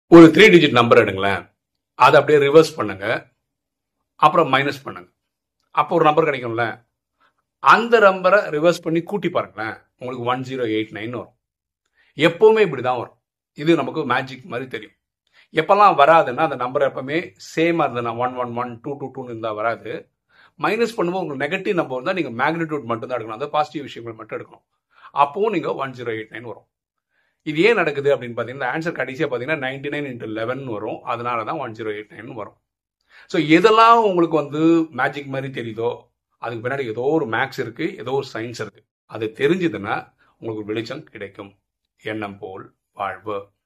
ஒரு three digit number எடுங்களேன் அதை அப்படியே ரிவர்ஸ் பண்ணுங்க அப்புறம் மைனஸ் பண்ணுங்க அப்போ ஒரு நம்பர் கிடைக்கும்ல அந்த நம்பரை ரிவர்ஸ் பண்ணி கூட்டி பாருங்களேன் உங்களுக்கு ஒன் ஜீரோ எயிட் நைன் வரும் எப்பவுமே இப்படி தான் வரும் இது நமக்கு மேஜிக் மாதிரி தெரியும் எப்பெல்லாம் வராதுன்னா அந்த நம்பர் எப்பவுமே சேமாக இருந்ததுன்னா one one one two two டூன்னு இருந்தால் வராது மைனஸ் பண்ணும்போது உங்களுக்கு நெகட்டிவ் நம்பர் வந்தால் நீங்கள் மேக்னிடியூட் மட்டும் தான் எடுக்கணும் அந்த பாசிட்டிவ் விஷயங்கள் மட்டும் எடுக்கணும் அப்போவும் நீங்கள் ஒன் ஜீரோ எயிட் நைன் வரும் இது ஏன் நடக்குது அப்படின்னு பார்த்தீங்கன்னா ஆன்சர் கடைசியாக பார்த்தீங்கன்னா நைன்டி நைன் இன்ட்டு லெவன் வரும் அதனால தான் ஒன் ஜீரோ எயிட் நைன் வரும் ஸோ எதெல்லாம் உங்களுக்கு வந்து மேஜிக் மாதிரி தெரியுதோ அதுக்கு பின்னாடி ஏதோ ஒரு மேக்ஸ் இருக்கு ஏதோ ஒரு சயின்ஸ் இருக்கு அது தெரிஞ்சதுன்னா உங்களுக்கு வெளிச்சம் கிடைக்கும் எண்ணம் போல் வாழ்வு